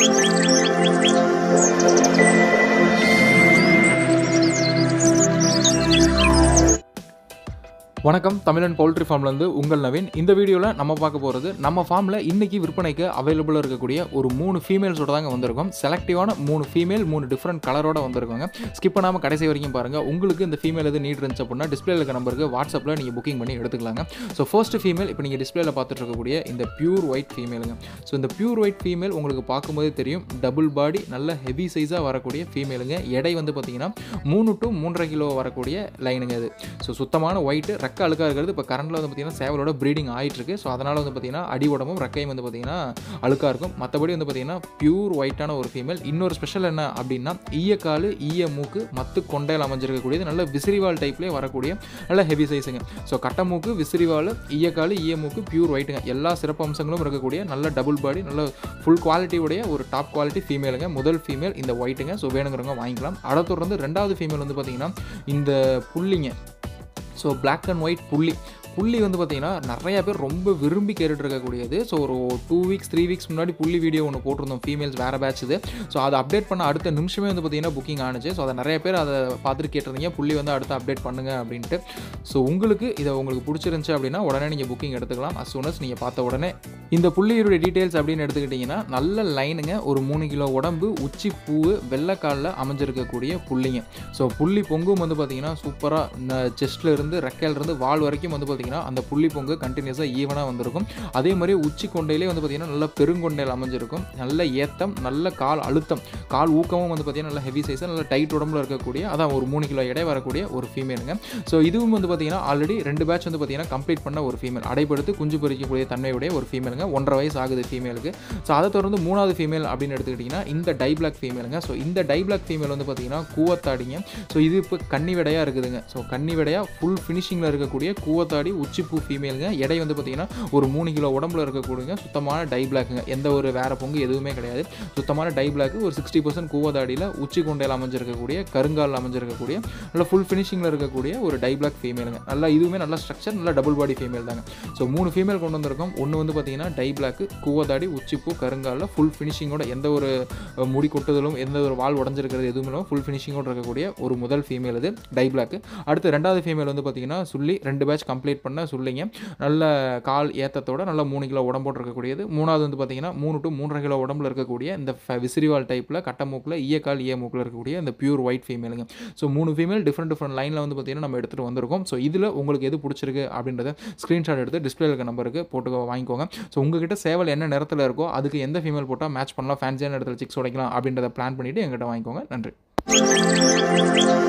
வணக்கம் தமிழன் பவுல்ட்ரி ஃபார்ம்லேருந்து உங்கள் நவீன் இந்த வீடியோவில் நம்ம பார்க்க போகிறது நம்ம ஃபார்மில் இன்றைக்கி விற்பனைக்கு அவைலபிளாக இருக்கக்கூடிய ஒரு மூணு ஃபீமேல்ஸோட தாங்க வந்திருக்கோம் செலக்டிவான மூணு ஃபீமேல் மூணு டிஃப்ரெண்ட் கலரோட வந்திருக்கோங்க ஸ்கிப் பண்ணாமல் கடைசி வரைக்கும் பாருங்கள் உங்களுக்கு இந்த ஃபீமேல் எது நீட் இருந்துச்சு அப்படின்னா டிஸ்பிளேல இருக்க நம்பருக்கு வாட்ஸ்அப்பில் நீங்கள் புக்கிங் பண்ணி எடுத்துக்கலாங்க ஸோ ஃபர்ஸ்ட் ஃபீமேல் இப்போ நீங்கள் டிஸ்பிளேல பார்த்துட்டு இருக்கக்கூடிய இந்த பியூர் ஒயிட் ஃபீமேலுங்க ஸோ இந்த பியூர் ஒயிட் ஃபீமேல் உங்களுக்கு பார்க்கும்போதே தெரியும் டபுள் பாடி நல்ல ஹெவி சைஸாக வரக்கூடிய ஃபீமேலுங்க எடை வந்து பார்த்தீங்கன்னா மூணு டு மூன்றரை கிலோ வரக்கூடிய லைனுங்க இது ஸோ சுத்தமான ஒயிட்டு ரெக்க அழுக்காக இருக்கிறது இப்போ கரண்டில் வந்து பார்த்தீங்கன்னா சேவலோட ப்ரீடிங் ஆகிட்டு இருக்கு ஸோ அதனால் வந்து பார்த்தீங்கன்னா அடி உடம்பும் ரெக்கையும் வந்து பார்த்தீங்கன்னா அழுக்காக இருக்கும் மற்றபடி வந்து பார்த்தீங்கன்னா பியூர் ஒயிட்டான ஒரு ஃபீமேல் இன்னொரு ஸ்பெஷல் என்ன அப்படின்னா ஈயக்கால் ஈய மூக்கு மத்து கொண்டையில் அமைஞ்சிருக்கக்கூடியது நல்ல விசிறிவால் டைப்லேயே வரக்கூடிய நல்ல ஹெவி சைஸுங்க ஸோ கட்ட மூக்கு விசிறிவால் ஈயக்கால் ஈய மூக்கு பியூர் ஒயிட்டுங்க எல்லா சிறப்பு அம்சங்களும் இருக்கக்கூடிய நல்ல டபுள் பாடி நல்ல ஃபுல் குவாலிட்டியுடைய ஒரு டாப் குவாலிட்டி ஃபீமேலுங்க முதல் ஃபீமேல் இந்த ஒயிட்டுங்க ஸோ வேணுங்கிறவங்க வாங்கிக்கலாம் அதை தொடர்ந்து ரெண்டாவது ஃபீமேல் வந்து பார்த்தீங்கன்னா இந்த புள்ளிங்க ஸோ Black அண்ட் ஒயிட் புள்ளி புள்ளி வந்து பார்த்தீங்கன்னா நிறைய பேர் ரொம்ப விரும்பி கேட்டுட்டு இருக்கக்கூடியது ஸோ ஒரு டூ வீக்ஸ் த்ரீ வீக்ஸ் முன்னாடி புள்ளி வீடியோ ஒன்று போட்டிருந்தோம் ஃபீமேல்ஸ் வேறு பேட்ச் இது ஸோ அதை அப்டேட் பண்ண அடுத்த நிமிஷமே வந்து பார்த்தீங்கன்னா புக்கிங் ஆனிச்சு ஸோ அதை நிறைய பேர் அதை பார்த்துட்டு கேட்டிருந்தீங்க புள்ளி வந்து அடுத்து அப்டேட் பண்ணுங்க அப்படின்ட்டு ஸோ உங்களுக்கு இதை உங்களுக்கு பிடிச்சிருந்துச்சு அப்படின்னா உடனே நீங்கள் புக்கிங் எடுத்துக்கலாம் அஸ் சூன் நீங்கள் பார்த்த உடனே இந்த புள்ளியோட டீட்டெயில்ஸ் அப்படின்னு எடுத்துக்கிட்டிங்கன்னா நல்ல லைனுங்க ஒரு மூணு கிலோ உடம்பு உச்சி பூ வெள்ளைக்காலில் அமைஞ்சிருக்கக்கூடிய புள்ளிங்க ஸோ புள்ளி பொங்கும் வந்து பார்த்தீங்கன்னா சூப்பராக செஸ்ட்ல இருந்து ரெக்கையில இருந்து வால் வரைக்கும் வந்து பார்த்தீங்கன்னா அந்த புள்ளி பொங்கு கண்டினியூஸாக ஈவனாக வந்திருக்கும் அதே மாதிரி உச்சி கொண்டையிலே வந்து பார்த்தீங்கன்னா நல்ல பெருங்கொண்டையில் அமைஞ்சிருக்கும் நல்ல ஏத்தம் நல்ல கால் அழுத்தம் கால் ஊக்கமும் வந்து பார்த்தீங்கன்னா நல்ல ஹெவி சைஸாக நல்ல டைட் உடம்புல இருக்கக்கூடிய அதான் ஒரு மூணு கிலோ எடை வரக்கூடிய ஒரு ஃபீமேலுங்க ஸோ இதுவும் வந்து பார்த்தீங்கன்னா ஆல்ரெடி ரெண்டு பேட்ச் வந்து பார்த்தீங்கன்னா கம்ப்ளீட் பண்ண ஒரு ஃபீமேல் அடைப்படுத்து குஞ்சு பொறிக்கக்கூடிய தன்மையுடைய ஒரு ஃபீமேலுங்க ஒன்றரை வயசு ஆகுது ஃபீமேலுக்கு ஸோ அதை தொடர்ந்து மூணாவது ஃபீமேல் அப்படின்னு எடுத்துக்கிட்டிங்கன்னா இந்த டை பிளாக் ஃபீமேலுங்க ஸோ இந்த டை பிளாக் ஃபீமேல் வந்து பார்த்தீங்கன்னா கூவத்தாடிங்க ஸோ இது இப்போ கன்னி விடையாக இருக்குதுங்க ஸோ கன்னி விடையாக ஃபுல் ஃபினிஷிங்கில் இருக்கக்கூடிய கூவத்தாடி உச்சிப்பூ ஃபீமேலுங்க எடை வந்து பார்த்தீங்கன்னா ஒரு மூணு கிலோ உடம்புல இருக்கக்கூடிய சுத்தமான டை பிளாக்குங்க எந்த ஒரு வேற பொங்கு எதுவுமே கிடையாது சுத்தமான டை பிளாக்கு ஒரு சிக்ஸ்டி பர்சன்ட் கூவத்தாடியில் உச்சி கொண்டையில் அமைஞ்சிருக்கக்கூடிய கருங்கால் அமைஞ்சிருக்கக்கூடிய நல்ல ஃபுல் ஃபினிஷிங்கில் இருக்கக்கூடிய ஒரு டை பிளாக் ஃபீமேலுங்க நல்லா இதுவுமே நல்ல ஸ்ட்ரக்சர் நல்ல டபுள் பாடி ஃபீமேல் தாங்க ஸோ மூணு ஃபீமேல் கொண்டு வந்திருக்கோம் ஒன்று வந்து பார்த்தீங்கன்னா டை பிளாக்கு கூவத்தாடி உச்சிப்பூ கருங்காலில் ஃபுல் ஃபினிஷிங்கோட எந்த ஒரு அஹ், முடி கொட்டுதலும் எந்த ஒரு வால் உடஞ்சிருக்கிறது எதுவுமே இல்லாமல் ஃபுல் ஃபினிஷிங்கோட இருக்கக்கூடிய ஒரு முதல் ஃபீமேல் இது டை பிளாக்கு அடுத்து ரெண்டாவது ஃபீமேல் வந்து பார்த்தீங்கன்னா சொல்லி ரெண்டு பேட்ச் கம்ப்ளீட் பண்ண சொல்லிங்க நல்ல கால் ஏத்தத்தோட நல்ல மூணு கிலோ உடம்போடு இருக்கக்கூடியது மூணாவது வந்து பார்த்தீங்கன்னா மூணு டு மூன்றரை கிலோ உடம்புல இருக்கக்கூடிய இந்த ஃப- விசிறிவால் டைப்பில் கட்ட மூக்கில் ஈயக்கால் ஈய மூக்கில் இருக்கக்கூடிய இந்த பியூர் ஒயிட் ஃபீமேலுங்க ஸோ மூணு ஃபீமேல் டிஃப்ரெண்ட் டிஃப்ரெண்ட் லைனில் வந்து பார்த்தீங்கன்னா நம்ம எடுத்துகிட்டு வந்திருக்கோம் ஸோ இதில் உங்களுக்கு எது பிடிச்சிருக்கு அப்படின்றத ஸ்க்ரீன்ஷாட் எடுத்து டிஸ்பிளே இருக்க நம்பருக்கு போட்டு வாங்கிக்கோங்க ஸோ உங்ககிட்ட சேவல் என்ன நிறத்தில் இருக்கோ அதுக்கு எந்த ஃபீமேல் போட்டால் மேட்ச் பண்ணலாம் ஃபேன்சியான இடத்துல சிக்ஸ் உடைக்கலாம் அப்படின்றத பிளான் பண்ணிவிட்டு எங்கிட்ட வாங்கிக்கோங்க நன்றி